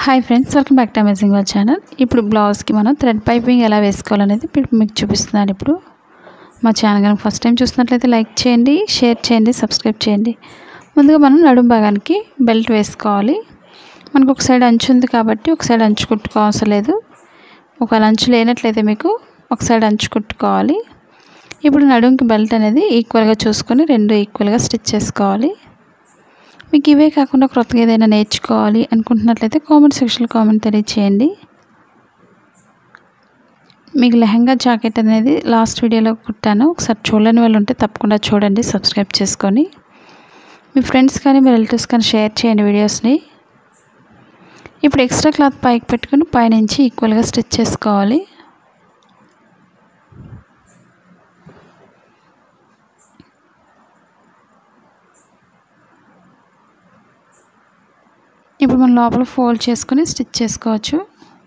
Hi friends welcome back to amazing వర్ channel ఇప్పుడు బ్లౌజ్కి మనం థ్రెడ్ పైపింగ్ ఎలా వేసుకోవాలనేది ఇప్పుడు మీకు చూపిస్తున్నాను ఇప్పుడు మా ఛానల్ కనుక ఫస్ట్ టైం చూసినట్లయితే లైక్ చేయండి షేర్ చేయండి సబ్స్క్రైబ్ చేయండి ముందుగా మనం నడుము భాగానికి బెల్ట్ వేసుకోవాలి మనకు ఒక సైడ్ అంచు ఉంది కాబట్టి ఒక సైడ్ అంచు కుట్టుకోవసరం లేదు ఒక అంచు లేనట్లయితే మీకు ఒక సైడ్ అంచు కుట్టుకోవాలి ఇప్పుడు నడుముకి బెల్ట్ అనేది ఈక్వల్గా చూసుకొని రెండు ఈక్వల్గా స్టిచ్ చేసుకోవాలి మీకు ఇవే కాకుండా క్రొత్తగా ఏదైనా నేర్చుకోవాలి అనుకుంటున్నట్లయితే కామెంట్ సెక్షన్లో కామెంట్ తెలియచేయండి మీకు లెహంగా జాకెట్ అనేది లాస్ట్ వీడియోలో కుట్టాను ఒకసారి చూడని వాళ్ళు ఉంటే తప్పకుండా చూడండి సబ్స్క్రైబ్ చేసుకొని మీ ఫ్రెండ్స్ కానీ మీ రిలేటివ్స్ కానీ షేర్ చేయండి వీడియోస్ని ఇప్పుడు ఎక్స్ట్రా క్లాత్ పైకి పెట్టుకుని పైనుంచి ఈక్వల్గా స్టిచ్ చేసుకోవాలి ఇప్పుడు మనం లోపల ఫోల్డ్ చేసుకొని స్టిచ్ చేసుకోవచ్చు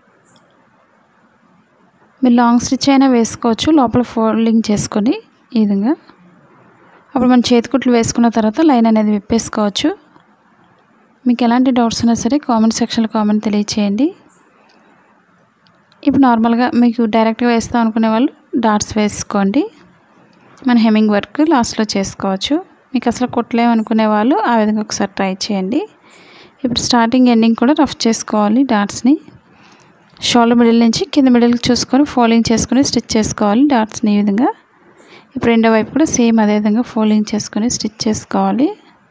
మీరు లాంగ్ స్టిచ్ అయినా వేసుకోవచ్చు లోపల ఫోల్డింగ్ చేసుకొని ఈ విధంగా అప్పుడు మనం చేతికుట్లు వేసుకున్న తర్వాత లైన్ అనేది విప్పేసుకోవచ్చు మీకు ఎలాంటి డౌట్స్ ఉన్నా సరే కామెంట్ సెక్షన్లో కామెంట్ తెలియచేయండి ఇప్పుడు నార్మల్గా మీకు డైరెక్ట్గా వేస్తాం అనుకునే వాళ్ళు డాట్స్ వేసుకోండి మన హెమ్మింగ్ వర్క్ లాస్ట్లో చేసుకోవచ్చు మీకు అసలు కుట్టలేము అనుకునే వాళ్ళు ఆ విధంగా ఒకసారి ట్రై చేయండి ఇప్పుడు స్టార్టింగ్ ఎండింగ్ కూడా రఫ్ చేసుకోవాలి డాట్స్ని షోల్డర్ మిడిల్ నుంచి కింద మిడిల్కి చూసుకొని ఫోల్డింగ్ చేసుకొని స్టిచ్ చేసుకోవాలి డాట్స్ని ఈ విధంగా ఇప్పుడు రెండో వైపు కూడా సేమ్ అదే విధంగా ఫోల్డింగ్ చేసుకొని స్టిచ్ చేసుకోవాలి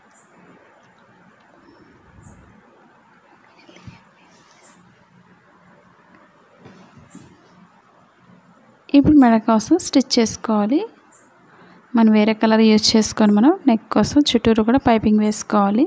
ఇప్పుడు మెడ కోసం స్టిచ్ చేసుకోవాలి మనం వేరే కలర్ యూజ్ చేసుకొని మనం నెక్ కోసం చుట్టూరు కూడా పైపింగ్ వేసుకోవాలి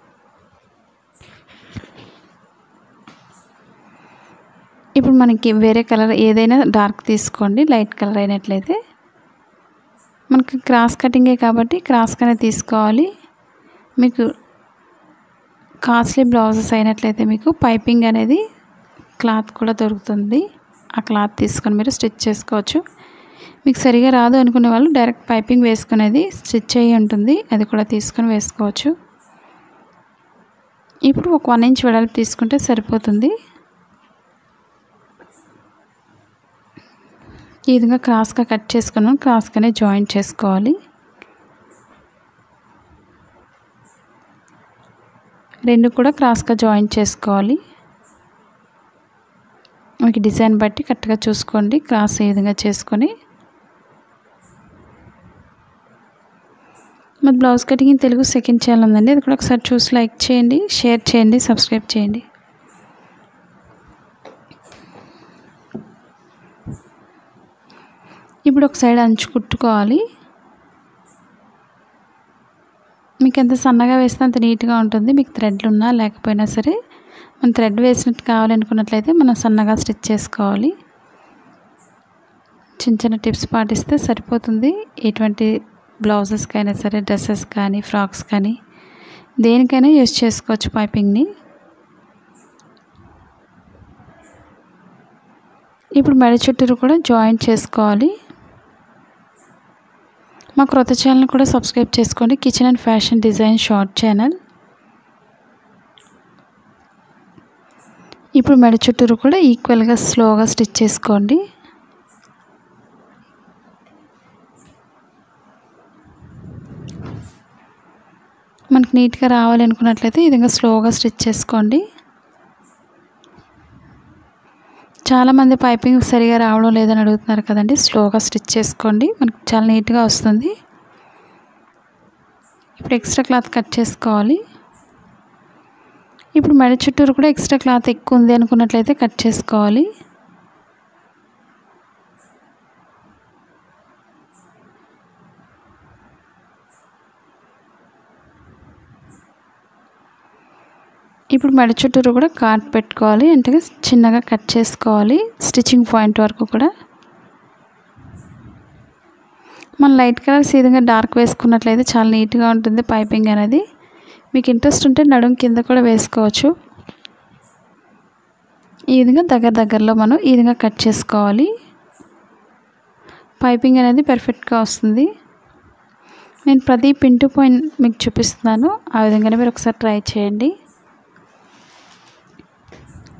ఇప్పుడు మనకి వేరే కలర్ ఏదైనా డార్క్ తీసుకోండి లైట్ కలర్ అయినట్లయితే మనకి క్రాస్ కటింగే కాబట్టి క్రాస్గానే తీసుకోవాలి మీకు కాస్ట్లీ బ్లౌజెస్ అయినట్లయితే మీకు పైపింగ్ అనేది క్లాత్ కూడా దొరుకుతుంది ఆ క్లాత్ తీసుకొని మీరు స్టిచ్ చేసుకోవచ్చు మీకు సరిగా రాదు అనుకునే వాళ్ళు డైరెక్ట్ పైపింగ్ వేసుకునేది స్టిచ్ అయ్యి ఉంటుంది అది కూడా తీసుకొని వేసుకోవచ్చు ఇప్పుడు ఒక వన్ ఇంచ్ వెడల్పు తీసుకుంటే సరిపోతుంది ఈ విధంగా క్రాస్గా కట్ చేసుకున్నాం క్రాస్గానే జాయింట్ చేసుకోవాలి రెండు కూడా క్రాస్గా జాయింట్ చేసుకోవాలి మీకు డిజైన్ బట్టి కరెక్ట్గా చూసుకోండి క్రాస్ ఈ విధంగా చేసుకొని మరి blouse cutting Telugu second channel ఉందండి అది కూడా ఒకసారి చూసి లైక్ చేయండి షేర్ చేయండి సబ్స్క్రైబ్ చేయండి ఇప్పుడు ఒక సైడ్ అంచు కుట్టుకోవాలి మీకు ఎంత సన్నగా వేస్తే అంత నీట్గా ఉంటుంది మీకు థ్రెడ్లు ఉన్నా లేకపోయినా సరే మనం థ్రెడ్ వేసినట్టు కావాలనుకున్నట్లయితే మనం సన్నగా స్టిచ్ చేసుకోవాలి చిన్న చిన్న టిప్స్ పాటిస్తే సరిపోతుంది ఎటువంటి బ్లౌజెస్కి అయినా సరే డ్రెస్సెస్ కానీ ఫ్రాక్స్ కానీ దేనికైనా యూజ్ చేసుకోవచ్చు పైపింగ్ని ఇప్పుడు మెడ చుట్టూరు కూడా జాయింట్ చేసుకోవాలి మా క్రొత్త ఛానల్ కూడా సబ్స్క్రైబ్ చేసుకోండి kitchen and fashion design short channel ఇప్పుడు మెడ చుట్టూరు కూడా ఈక్వల్గా స్లోగా స్టిచ్ చేసుకోండి మనకు నీట్గా రావాలి అనుకున్నట్లయితే ఈ విధంగా స్లోగా స్టిచ్ చేసుకోండి చాలామంది పైపింగ్ సరిగా రావడం లేదని అడుగుతున్నారు కదండి స్లోగా స్టిచ్ చేసుకోండి మనకు చాలా నీట్గా వస్తుంది ఇప్పుడు ఎక్స్ట్రా క్లాత్ కట్ చేసుకోవాలి ఇప్పుడు మెడ చుట్టూరు కూడా ఎక్స్ట్రా క్లాత్ ఎక్కువ ఉంది అనుకున్నట్లయితే కట్ చేసుకోవాలి ఇప్పుడు మెడ చుట్టూరు కూడా కాట్ పెట్టుకోవాలి అంటే చిన్నగా కట్ చేసుకోవాలి స్టిచ్చింగ్ పాయింట్ వరకు కూడా మన లైట్ కలర్స్ ఈ విధంగా డార్క్ వేసుకున్నట్లయితే చాలా నీట్గా ఉంటుంది పైపింగ్ అనేది మీకు ఇంట్రెస్ట్ ఉంటే నడుం కింద కూడా వేసుకోవచ్చు ఈ విధంగా దగ్గర దగ్గరలో మనం ఈ విధంగా కట్ చేసుకోవాలి పైపింగ్ అనేది పర్ఫెక్ట్గా వస్తుంది నేను ప్రతి పిన్ టు పాయింట్ మీకు చూపిస్తున్నాను ఆ విధంగానే మీరు ఒకసారి ట్రై చేయండి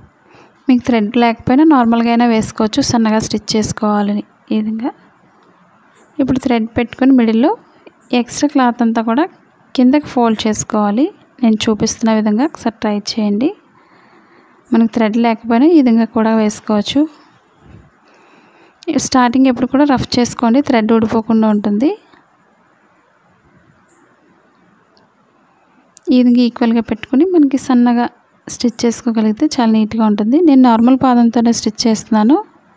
మీకు థ్రెడ్ లేకపోయినా నార్మల్గా అయినా వేసుకోవచ్చు సన్నగా స్టిచ్ చేసుకోవాలని ఈ విధంగా ఇప్పుడు థ్రెడ్ పెట్టుకొని మిడిల్లో ఎక్స్ట్రా క్లాత్ అంతా కూడా కిందకి ఫోల్డ్ చేసుకోవాలి నేను చూపిస్తున్న విధంగా ఒకసారి ట్రై చేయండి మనకు థ్రెడ్ లేకపోయినా ఈ విధంగా కూడా వేసుకోవచ్చు స్టార్టింగ్ ఎప్పుడు కూడా రఫ్ చేసుకోండి థ్రెడ్ ఊడిపోకుండా ఉంటుంది ఈ విధంగా ఈక్వల్గా పెట్టుకుని మనకి సన్నగా స్టిచ్ చేసుకోగలిగితే చాలా నీట్గా ఉంటుంది నేను నార్మల్ పాదంతోనే స్టిచ్ చేస్తున్నాను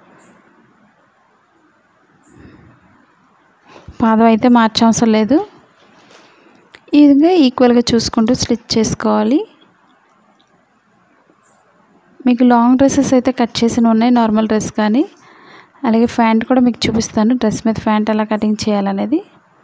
పాదం అయితే మార్చవసరం లేదు ఈ విధంగా ఈక్వల్గా చూసుకుంటూ స్టిచ్ చేసుకోవాలి మీకు లాంగ్ డ్రెస్సెస్ అయితే కట్ చేసిన ఉన్నాయి నార్మల్ డ్రెస్ కానీ అలాగే ప్యాంట్ కూడా మీకు చూపిస్తాను డ్రెస్ మీద ప్యాంట్ ఎలా కటింగ్ చేయాలనేది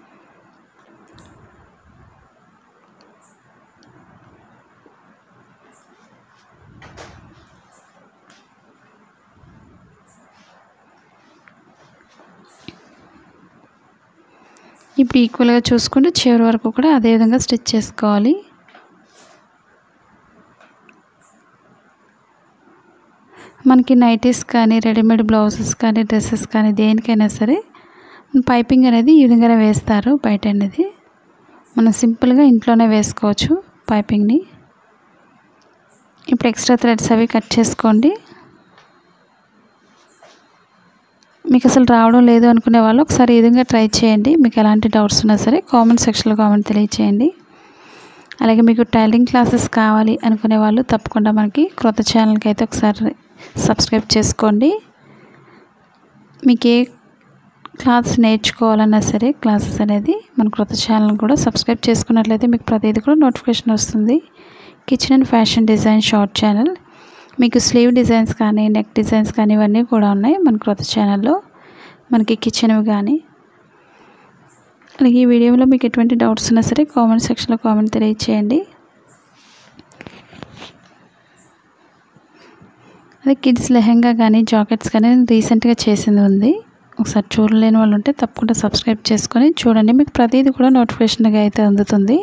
ఇప్పుడు ఈక్వల్గా చూసుకుంటూ చివరి వరకు కూడా అదే విధంగా స్టిచ్ చేసుకోవాలి మనకి నైటీస్ కానీ రెడీమేడ్ బ్లౌజెస్ కానీ డ్రెస్సెస్ కానీ దేనికైనా సరే పైపింగ్ అనేది ఈ విధంగానే వేస్తారు బయట అనేది మనం సింపుల్గా ఇంట్లోనే వేసుకోవచ్చు పైపింగ్ని ఇప్పుడు ఎక్స్ట్రా థ్రెడ్స్ అవి కట్ చేసుకోండి మీకు అసలు రావడం లేదు అనుకునే వాళ్ళు ఒకసారి ఈ విధంగా ట్రై చేయండి మీకు ఎలాంటి డౌట్స్ ఉన్నా సరే కామెంట్ సెక్షన్లో కామెంట్ తెలియచేయండి అలాగే మీకు టైలింగ్ క్లాసెస్ కావాలి అనుకునే వాళ్ళు తప్పకుండా మనకి క్రొత్త ఛానల్కి అయితే ఒకసారి సబ్స్క్రైబ్ చేసుకోండి మీకు ఏ క్లాస్ నేర్చుకోవాలన్నా సరే క్లాసెస్ అనేది మన క్రొత్త ఛానల్ కూడా సబ్స్క్రైబ్ చేసుకున్నట్లయితే మీకు ప్రతిదీ కూడా నోటిఫికేషన్ వస్తుంది kitchen and fashion design short channel మీకు స్లీవ్ డిజైన్స్ కానీ నెక్ డిజైన్స్ కానీ ఇవన్నీ కూడా ఉన్నాయి మన క్రొత్త ఛానల్లో మనకి కిచెన్వి కానీ అలాగే ఈ వీడియోలో మీకు ఎటువంటి డౌట్స్ ఉన్నా సరే కామెంట్ సెక్షన్లో కామెంట్ తెలియచేయండి అదే కిడ్స్ లెహెంగా కానీ జాకెట్స్ కానీ రీసెంట్గా చేసింది ఉంది ఒకసారి చూడలేని వాళ్ళు ఉంటే తప్పకుండా సబ్స్క్రైబ్ చేసుకొని చూడండి మీకు ప్రతిదీ కూడా నోటిఫికేషన్గా అయితే అందుతుంది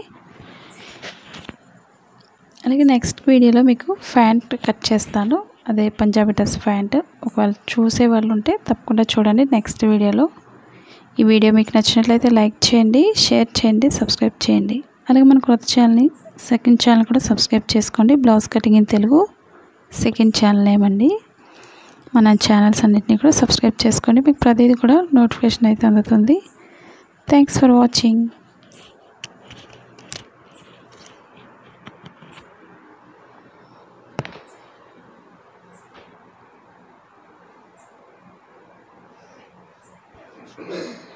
అలాగే నెక్స్ట్ వీడియోలో మీకు ఫ్యాంట్ కట్ చేస్తాను అదే పంజాబీ డ్రెస్ ఫ్యాంట్ ఒకవేళ చూసే వాళ్ళు ఉంటే తప్పకుండా చూడండి నెక్స్ట్ వీడియోలో ఈ వీడియో మీకు నచ్చినట్లయితే లైక్ చేయండి షేర్ చేయండి సబ్స్క్రైబ్ చేయండి అలాగే మన కొత్త ఛానల్ని సెకండ్ ఛానల్ కూడా సబ్స్క్రైబ్ చేసుకోండి blouse cutting in Telugu second channel ఏమండి మన ఛానల్స్ అన్నింటినీ కూడా సబ్స్క్రైబ్ చేసుకోండి మీకు ప్రతిదీ కూడా నోటిఫికేషన్ అయితే అందుతుంది thanks for watching Thank you.